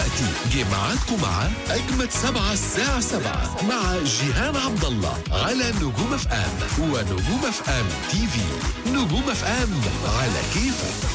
دلوقتي جه ميعادكم مع أجمد سبعة الساعة سبعة مع جيهان عبد الله على نجوم اف ام ونجوم اف ام تي في نجوم اف ام على كيفك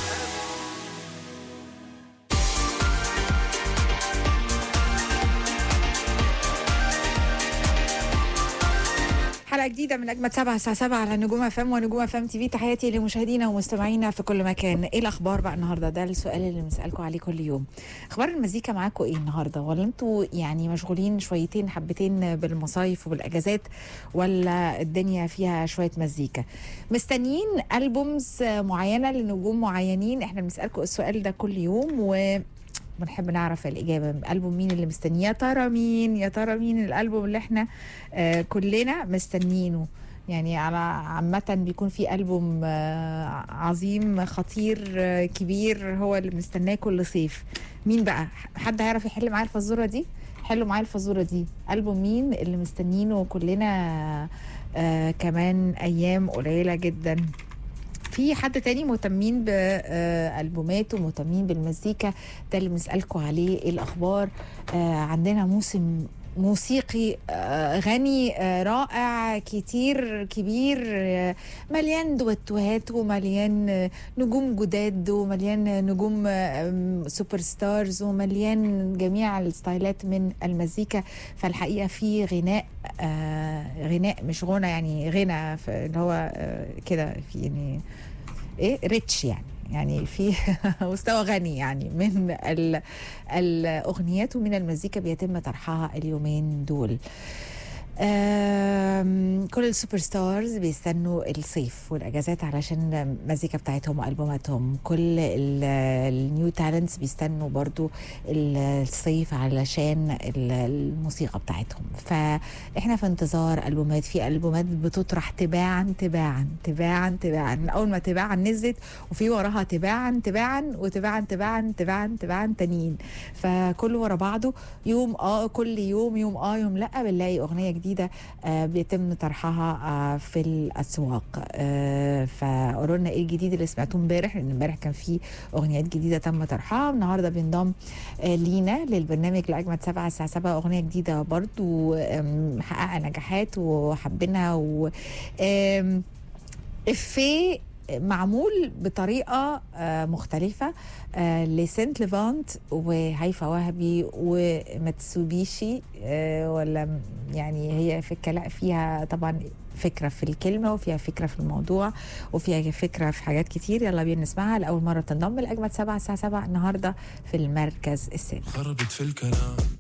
حلقة جديدة من أجمد سبعة الساعة سبعة على نجوم أفام ونجوم أفام تي في تحياتي لمشاهدينا ومستمعينا في كل مكان إيه الأخبار بقى النهاردة ده السؤال اللي بنسألكم عليه كل يوم أخبار المزيكا معاكم إيه النهاردة ولا أنتوا يعني مشغولين شويتين حبتين بالمصايف وبالأجازات ولا الدنيا فيها شوية مزيكا مستنيين ألبومز معينة لنجوم معينين إحنا بنسألكم السؤال ده كل يوم و بنحب نعرف الإجابة ألبوم مين اللي مستنيه يا ترى مين يا ترى مين الألبوم اللي احنا آه كلنا مستنيينه يعني على عامة بيكون في ألبوم آه عظيم خطير آه كبير هو اللي بنستناه كل صيف مين بقى حد هيعرف يحل معايا الفزورة دي حلوا معايا الفزورة دي ألبوم مين اللي مستنيينه كلنا آه كمان أيام قليلة جدا في حد تاني مهتمين بألبومات ومهتمين بالمزيكا ده اللي بنسألكم عليه ايه الأخبار آه عندنا موسم موسيقي آه غني آه رائع كتير كبير آه مليان دويتوهات ومليان نجوم جداد ومليان نجوم سوبر ستارز ومليان جميع الستايلات من المزيكا فالحقيقه في غناء غناء مش غنى يعني غنى اللي هو كده في يعني ايه ريتش يعني يعني في مستوى غني يعني من الاغنيات ومن المزيكا بيتم طرحها اليومين دول كل السوبر ستارز بيستنوا الصيف والاجازات علشان المزيكا بتاعتهم والبوماتهم كل النيو تالنتس بيستنوا برضو الصيف علشان الموسيقى بتاعتهم فاحنا في انتظار البومات في البومات بتطرح تباعا تباعا تباعا تباعا من اول ما تباعا نزلت وفي وراها تباعا تباعا وتباعا تباعا تباعا تباعا تانيين فكله ورا بعضه يوم اه كل يوم يوم اه يوم لا بنلاقي اغنيه جديده جديده آه بيتم طرحها آه في الاسواق آه فقولوا لنا ايه الجديد اللي سمعتوه امبارح لان امبارح كان في اغنيات جديده تم طرحها النهارده بنضم لينا للبرنامج لاجمد سبعة الساعه 7 اغنيه جديده برضو محققه نجاحات وحابينها و افيه معمول بطريقة مختلفة لسنت ليفانت وهيفا وهبي وماتسوبيشي ولا يعني هي فكرة فيها طبعا فكرة في الكلمة وفيها فكرة في الموضوع وفيها فكرة في حاجات كتير يلا بينا نسمعها لأول مرة تنضم لأجمد سبعة الساعة سبعة النهاردة في المركز السادس خربت في الكلام